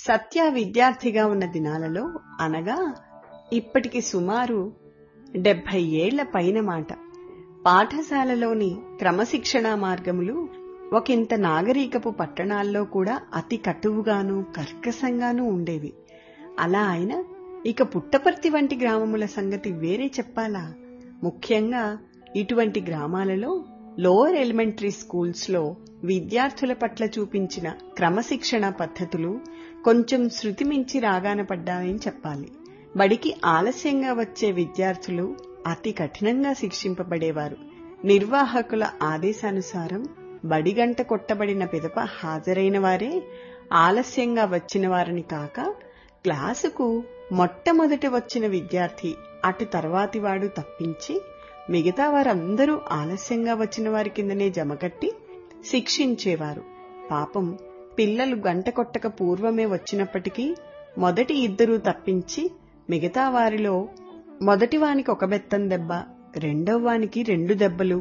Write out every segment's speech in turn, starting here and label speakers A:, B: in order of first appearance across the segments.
A: సత్య విద్యార్థిగా ఉన్న దినాలలో అనగా ఇప్పటికి సుమారు డెబ్బై ఏళ్ల పైన మాట పాఠశాలలోని క్రమశిక్షణా మార్గములు ఒకంత నాగరీకపు పట్టణాల్లో కూడా అతి కటువుగాను కర్కశంగానూ ఉండేవి అలా ఆయన ఇక పుట్టపర్తి వంటి గ్రామముల సంగతి వేరే చెప్పాలా ముఖ్యంగా ఇటువంటి గ్రామాలలో లోవర్ ఎలిమెంటరీ స్కూల్స్ లో విద్యార్థుల పట్ల చూపించిన క్రమశిక్షణ పద్ధతులు కొంచెం శృతి మించి రాగాన పడ్డాయని చెప్పాలి బడికి ఆలస్యంగా వచ్చే విద్యార్థులు అతి కఠినంగా శిక్షింపబడేవారు నిర్వాహకుల ఆదేశానుసారం బడిగంట కొట్టబడిన పిదప హాజరైన వారే ఆలస్యంగా వచ్చిన వారిని కాక క్లాసుకు మొట్టమొదటి వచ్చిన విద్యార్థి అటు తర్వాతి వాడు తప్పించి మిగతా వారందరూ ఆలస్యంగా వచ్చిన వారి కిందనే జమకట్టి శిక్షించేవారు పాపం పిల్లలు గంట కొట్టక పూర్వమే వచ్చినప్పటికీ మొదటి ఇద్దరూ తప్పించి మిగతా వారిలో మొదటి వానికి ఒక బెత్తం దెబ్బ రెండవ వానికి రెండు దెబ్బలు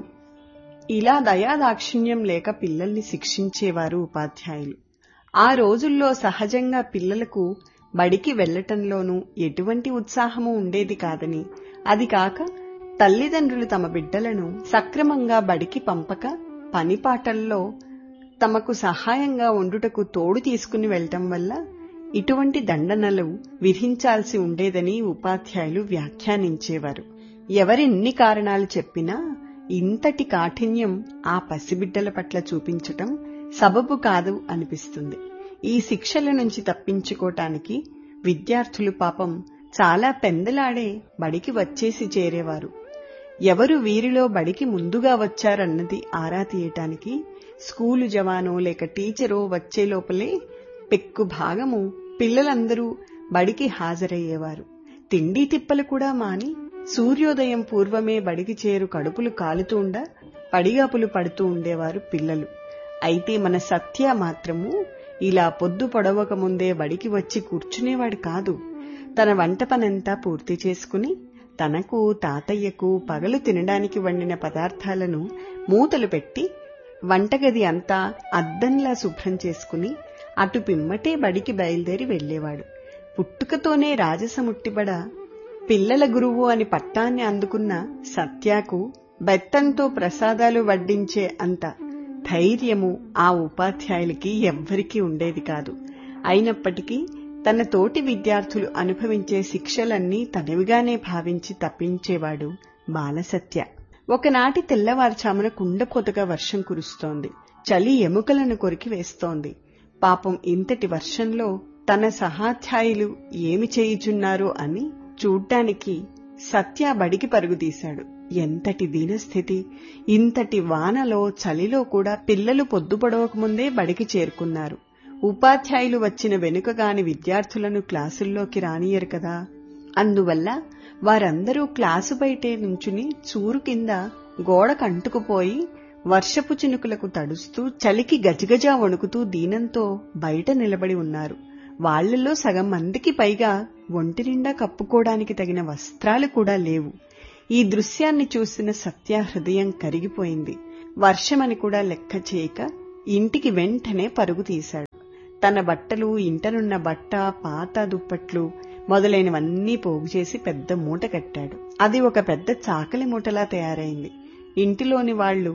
A: ఇలా దయాదాక్షిణ్యం లేక పిల్లల్ని శిక్షించేవారు ఉపాధ్యాయులు ఆ రోజుల్లో సహజంగా పిల్లలకు బడికి వెళ్లటంలోనూ ఎటువంటి ఉత్సాహము ఉండేది కాదని అది కాక తల్లిదండ్రులు తమ బిడ్డలను సక్రమంగా బడికి పంపక పనిపాటల్లో తమకు సహాయంగా ఉండుటకు తోడు తీసుకుని వెళ్లటం వల్ల ఇటువంటి దండనలు విధించాల్సి ఉండేదని ఉపాధ్యాయులు వ్యాఖ్యానించేవారు ఎవరెన్ని కారణాలు చెప్పినా ఇంతటి కాఠిన్యం ఆ పసిబిడ్డల పట్ల చూపించటం సబబు కాదు అనిపిస్తుంది ఈ శిక్షల నుంచి తప్పించుకోటానికి విద్యార్థులు పాపం చాలా పెందలాడే బడికి వచ్చేసి చేరేవారు ఎవరు వీరిలో బడికి ముందుగా వచ్చారన్నది ఆరా తీయటానికి స్కూలు జవానో లేక టీచరో వచ్చే లోపలే పెక్కు భాగము పిల్లలందరూ బడికి హాజరయ్యేవారు తిండి తిప్పలు కూడా మాని సూర్యోదయం పూర్వమే బడికి చేరు కడుపులు కాలుతూండ పడిగాపులు పడుతూ ఉండేవారు పిల్లలు అయితే మన సత్య మాత్రము ఇలా పొద్దు పొడవక ముందే బడికి వచ్చి కూర్చునేవాడు కాదు తన వంట పనంతా పూర్తి చేసుకుని తనకు తాతయ్యకు పగలు తినడానికి వండిన పదార్థాలను మూతలు పెట్టి వంటగది అంతా అద్దంలా శుభ్రం చేసుకుని అటు పిమ్మటే బడికి బయలుదేరి వెళ్లేవాడు పుట్టుకతోనే రాజసముట్టిబడ పిల్లల గురువు అని పట్టాన్ని అందుకున్న సత్యాకు బెత్తంతో ప్రసాదాలు వడ్డించే అంత ధైర్యము ఆ ఉపాధ్యాయులకి ఎవ్వరికీ ఉండేది కాదు అయినప్పటికీ తన తోటి విద్యార్థులు అనుభవించే శిక్షలన్నీ తనవిగానే భావించి తప్పించేవాడు బాలసత్య ఒకనాటి తెల్లవారుచామున కుండపోతగా వర్షం కురుస్తోంది చలి ఎముకలను కొరికి వేస్తోంది పాపం ఇంతటి వర్షంలో తన సహాధ్యాయులు ఏమి చేయుచున్నారో అని చూడ్డానికి సత్య బడికి పరుగుతీశాడు ఎంతటి దీనస్థితి ఇంతటి వానలో చలిలో కూడా పిల్లలు పొద్దుపడవకముందే బడికి చేరుకున్నారు ఉపాధ్యాయులు వచ్చిన వెనుకగాని విద్యార్థులను క్లాసుల్లోకి రానియరు కదా అందువల్ల వారందరూ క్లాసు బయటే నుంచుని చూరు కింద గోడ కంటుకుపోయి వర్షపు చినుకులకు తడుస్తూ చలికి గజగజా వణుకుతూ దీనంతో బయట నిలబడి ఉన్నారు వాళ్లలో సగం మందికి పైగా ఒంటి నిండా కప్పుకోవడానికి తగిన వస్త్రాలు కూడా లేవు ఈ దృశ్యాన్ని చూసిన సత్య హృదయం కరిగిపోయింది వర్షమని కూడా లెక్క చేయక ఇంటికి వెంటనే పరుగు తీశాడు తన బట్టలు ఇంటనున్న బట్ట పాత దుప్పట్లు మొదలైనవన్నీ పోగు చేసి పెద్ద మూట కట్టాడు అది ఒక పెద్ద చాకలి మూటలా తయారైంది ఇంటిలోని వాళ్లు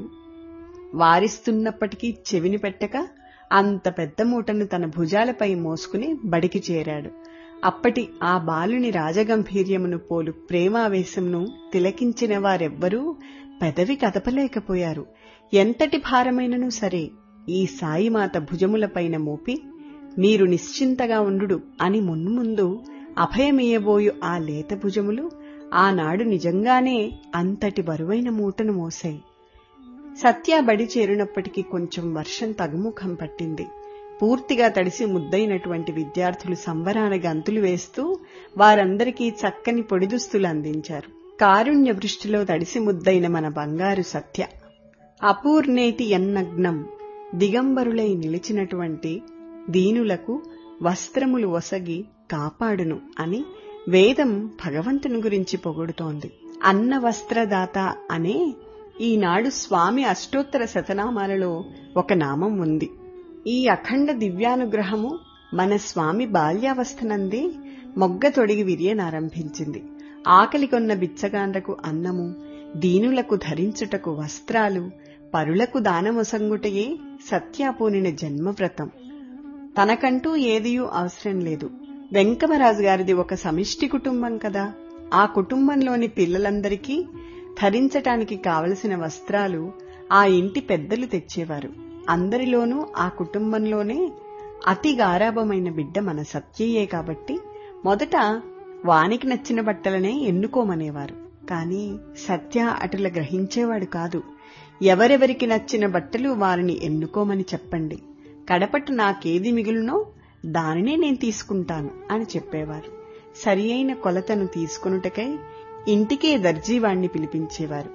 A: వారిస్తున్నప్పటికీ చెవిని పెట్టక అంత పెద్ద మూటను తన భుజాలపై మోసుకుని బడికి చేరాడు అప్పటి ఆ బాలుని రాజగంభీర్యమును పోలు ప్రేమావేశంను తిలకించిన వారెవ్వరూ పెదవి కదపలేకపోయారు ఎంతటి భారమైనను సరే ఈ సాయిమాత భుజములపైన మోపి మీరు నిశ్చింతగా ఉండు అని మున్ముందు అభయమియబోయు ఆ లేత భుజములు ఆనాడు నిజంగానే అంతటి బరువైన మూటను మోసాయి సత్య బడి చేరినప్పటికీ కొంచెం వర్షం తగుముఖం పట్టింది పూర్తిగా తడిసి ముద్దైనటువంటి విద్యార్థులు సంబరాన గంతులు వేస్తూ వారందరికీ చక్కని పొడిదుస్తులు అందించారు కారుణ్య వృష్టిలో తడిసి ముద్దైన మన బంగారు సత్య అపూర్ణేటి ఎన్నగ్నం దిగంబరులై నిలిచినటువంటి దీనులకు వస్త్రములు ఒసగి కాపాడును అని వేదం భగవంతుని గురించి పొగుడుతోంది అన్న వస్త్రదాత అనే ఈనాడు స్వామి అష్టోత్తర శతనామాలలో ఒక నామం ఉంది ఈ అఖండ దివ్యానుగ్రహము మన స్వామి బాల్యావస్థనందే మొగ్గ తొడిగి విరియనారంభించింది ఆకలి కొన్న బిచ్చగాండ్రకు అన్నము దీనులకు ధరించుటకు వస్త్రాలు పరులకు దానమొసంగుటయే సత్యాపూనిన జన్మవ్రతం తనకంటూ ఏదియూ అవసరం లేదు వెంకమరాజు గారిది ఒక సమిష్టి కుటుంబం కదా ఆ కుటుంబంలోని పిల్లలందరికీ ధరించటానికి కావలసిన వస్త్రాలు ఆ ఇంటి పెద్దలు తెచ్చేవారు అందరిలోనూ ఆ కుటుంబంలోనే అతి గారాభమైన బిడ్డ మన సత్యయే కాబట్టి మొదట వానికి నచ్చిన బట్టలనే ఎన్నుకోమనేవారు కాని సత్య అటుల గ్రహించేవాడు కాదు ఎవరెవరికి నచ్చిన బట్టలు వారిని ఎన్నుకోమని చెప్పండి కడపట్టు నాకేది మిగులునో దానినే నేను తీసుకుంటాను అని చెప్పేవారు సరి అయిన కొలతను తీసుకొనుటకై ఇంటికే దర్జీవాణ్ణి పిలిపించేవారు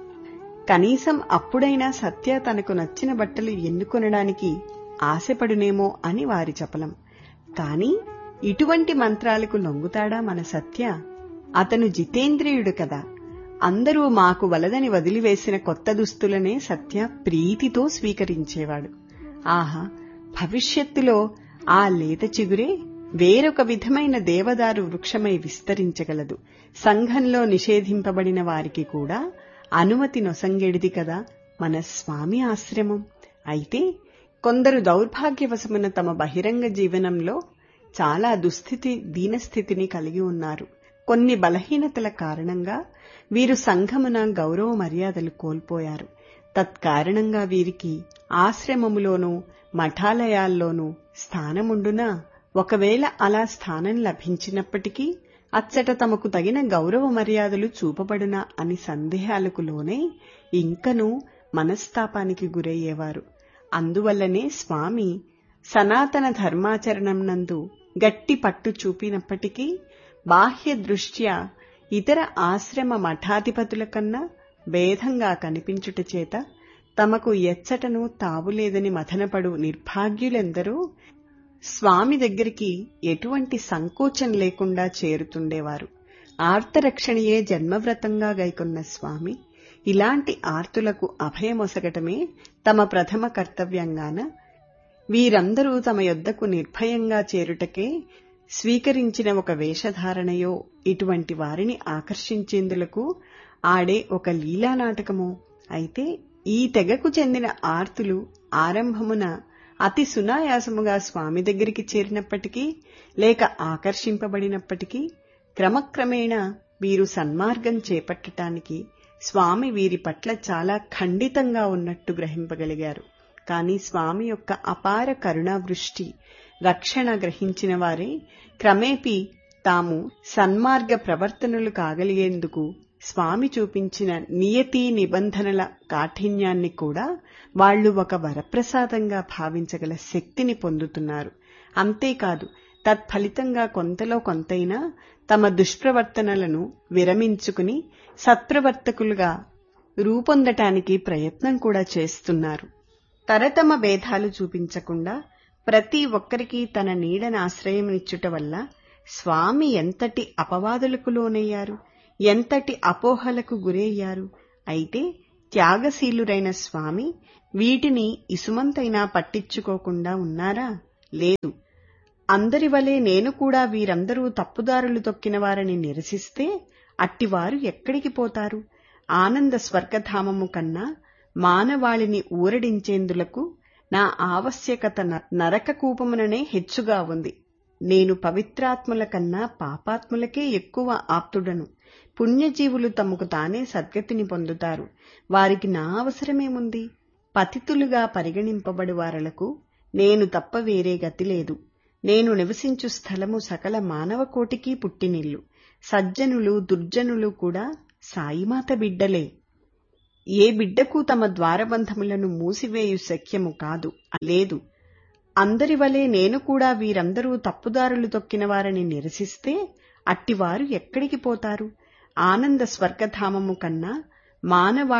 A: కనీసం అప్పుడైనా సత్య తనకు నచ్చిన బట్టలు ఎన్నుకొనడానికి ఆశపడునేమో అని వారి చపలం కాని ఇటువంటి మంత్రాలకు లొంగుతాడా మన సత్య అతను జితేంద్రియుడు కదా అందరూ మాకు వలదని వదిలివేసిన కొత్త దుస్తులనే సత్య ప్రీతితో స్వీకరించేవాడు ఆహా భవిష్యత్తులో ఆ లేత చిగురే వేరొక విధమైన దేవదారు వృక్షమై విస్తరించగలదు సంఘంలో నిషేధింపబడిన వారికి కూడా అనుమతి నొసంగెడిది కదా మన స్వామి ఆశ్రమం అయితే కొందరు దౌర్భాగ్యవశమున తమ బహిరంగ జీవనంలో చాలా దుస్థితి దీనస్థితిని కలిగి ఉన్నారు కొన్ని బలహీనతల కారణంగా వీరు సంఘమున గౌరవ మర్యాదలు కోల్పోయారు తత్కారణంగా వీరికి ఆశ్రమములోనూ మఠాలయాల్లోనూ స్థానముండునా ఒకవేళ అలా స్థానం లభించినప్పటికీ అచ్చట తమకు తగిన గౌరవ మర్యాదలు చూపబడునా అని సందేహాలకు లోనే ఇంకనూ మనస్తాపానికి గురయ్యేవారు అందువల్లనే స్వామి సనాతన ధర్మాచరణం నందు గట్టి పట్టు చూపినప్పటికీ బాహ్య దృష్ట్యా ఇతర ఆశ్రమ మఠాధిపతుల కన్నా భేదంగా కనిపించుట చేత తమకు ఎచ్చటను తావులేదని మథనపడు నిర్భాగ్యులెందరూ స్వామి దగ్గరికి ఎటువంటి సంకోచం లేకుండా చేరుతుండేవారు ఆర్తరక్షణయే జన్మవ్రతంగా గైకొన్న స్వామి ఇలాంటి ఆర్తులకు అభయమొసగటమే తమ ప్రథమ కర్తవ్యంగాన వీరందరూ తమ యొద్దకు నిర్భయంగా చేరుటకే స్వీకరించిన ఒక వేషధారణయో ఇటువంటి వారిని ఆకర్షించేందులకు ఆడే ఒక లీలానాటకమో అయితే ఈ తెగకు చెందిన ఆర్తులు ఆరంభమున అతి సునాయాసముగా స్వామి దగ్గరికి చేరినప్పటికీ లేక ఆకర్షింపబడినప్పటికీ క్రమక్రమేణా వీరు సన్మార్గం చేపట్టటానికి స్వామి వీరి పట్ల చాలా ఖండితంగా ఉన్నట్టు గ్రహింపగలిగారు కాని స్వామి యొక్క అపార కరుణావృష్టి రక్షణ గ్రహించిన వారే క్రమేపీ తాము సన్మార్గ ప్రవర్తనలు కాగలిగేందుకు స్వామి చూపించిన నియతి నిబంధనల కాఠిన్యాన్ని కూడా వాళ్లు ఒక వరప్రసాదంగా భావించగల శక్తిని పొందుతున్నారు అంతేకాదు తత్ఫలితంగా కొంతలో కొంతైనా తమ దుష్ప్రవర్తనలను విరమించుకుని సత్ప్రవర్తకులుగా రూపొందటానికి ప్రయత్నం కూడా చేస్తున్నారు తరతమ భేదాలు చూపించకుండా ప్రతి ఒక్కరికి తన నీడన ఆశ్రయమిచ్చుట వల్ల స్వామి ఎంతటి అపవాదులకు లోనయ్యారు ఎంతటి అపోహలకు గురయ్యారు అయితే త్యాగశీలురైన స్వామి వీటిని ఇసుమంతైనా పట్టించుకోకుండా ఉన్నారా లేదు అందరి వలె నేను కూడా వీరందరూ తప్పుదారులు తొక్కిన వారని నిరసిస్తే అట్టివారు ఎక్కడికి పోతారు ఆనంద స్వర్గధామము కన్నా మానవాళిని ఊరడించేందులకు నా ఆవశ్యకత నరక కూపముననే హెచ్చుగా ఉంది నేను పవిత్రాత్ముల కన్నా పాపాత్ములకే ఎక్కువ ఆప్తుడను పుణ్యజీవులు తమకు తానే సద్గతిని పొందుతారు వారికి నా అవసరమేముంది పతితులుగా పరిగణింపబడు వారలకు నేను తప్ప వేరే గతి లేదు నేను నివసించు స్థలము సకల మానవకోటికి పుట్టినిల్లు సజ్జనులు దుర్జనులు కూడా సాయిమాత బిడ్డలే ఏ బిడ్డకు తమ ద్వారబంధములను మూసివేయు శక్యము కాదు లేదు అందరి వలె నేను కూడా వీరందరూ తప్పుదారులు తొక్కిన వారని నిరసిస్తే అట్టివారు ఎక్కడికి పోతారు ఆనంద స్వర్గధామము కన్నా మానవా